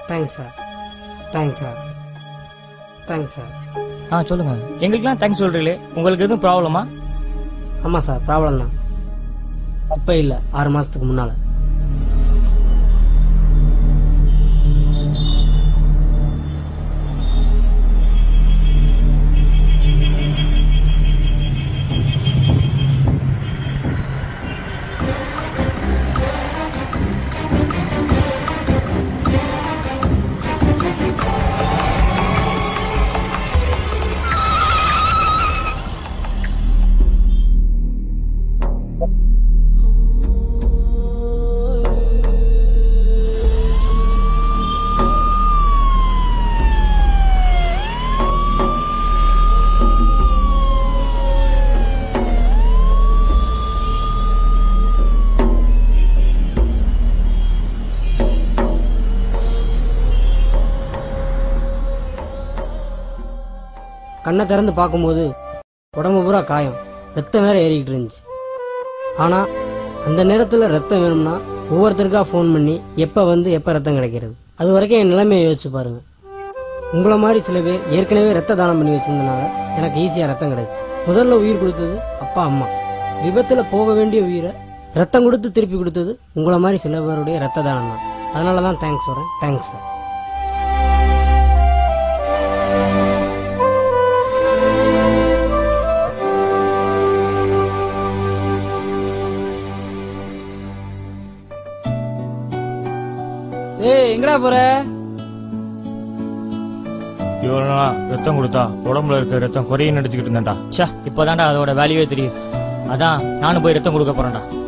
thanks sir thanks sir thanks sir ஆ சொல்லுங்க எங்களுக்குலாம் தேங்க்ஸ் சொல்றீங்களே உங்களுக்கு எதுவும் ப்ராப்ளமா ஆமாம் சார் ப்ராப்ளம் தான் இப்போ இல்லை ஆறு மாதத்துக்கு முன்னால் கண்ணை திறந்து பார்க்கும்போது உடம்பு பூரா காயம் ரத்தம் வேற ஏறிக்கிட்டு இருந்துச்சு ஆனா அந்த நேரத்துல ரத்தம் வேணும்னா ஒவ்வொருத்தருக்கா ஃபோன் பண்ணி எப்ப வந்து எப்ப ரத்தம் கிடைக்கிறது அது வரைக்கும் என் நிலைமையை யோசிச்சு பாருங்க உங்களை மாதிரி சில பேர் ஏற்கனவே ரத்த தானம் பண்ணி வச்சிருந்தனால எனக்கு ஈஸியா ரத்தம் கிடைச்சு முதல்ல உயிர் கொடுத்தது அப்பா அம்மா விபத்துல போக வேண்டிய உயிரை ரத்தம் கொடுத்து திருப்பி கொடுத்தது உங்களை மாதிரி சில பேருடைய ரத்த தானம் தான் அதனால தான் தேங்க்ஸ் சொல்றேன் தேங்க்ஸ் சார் ஏய் எங்கடா போற இவ்வளவு நாளா ரத்தம் கொடுத்தா உடம்புல இருக்க ரத்தம் குறையும் நடிச்சுக்கிட்டு இருந்தேன்டா ச்சே இப்போதான்டா அதோட வேல்யூவே தெரியும் அதான் நானும் போய் ரத்தம் கொடுக்க போறேன்டா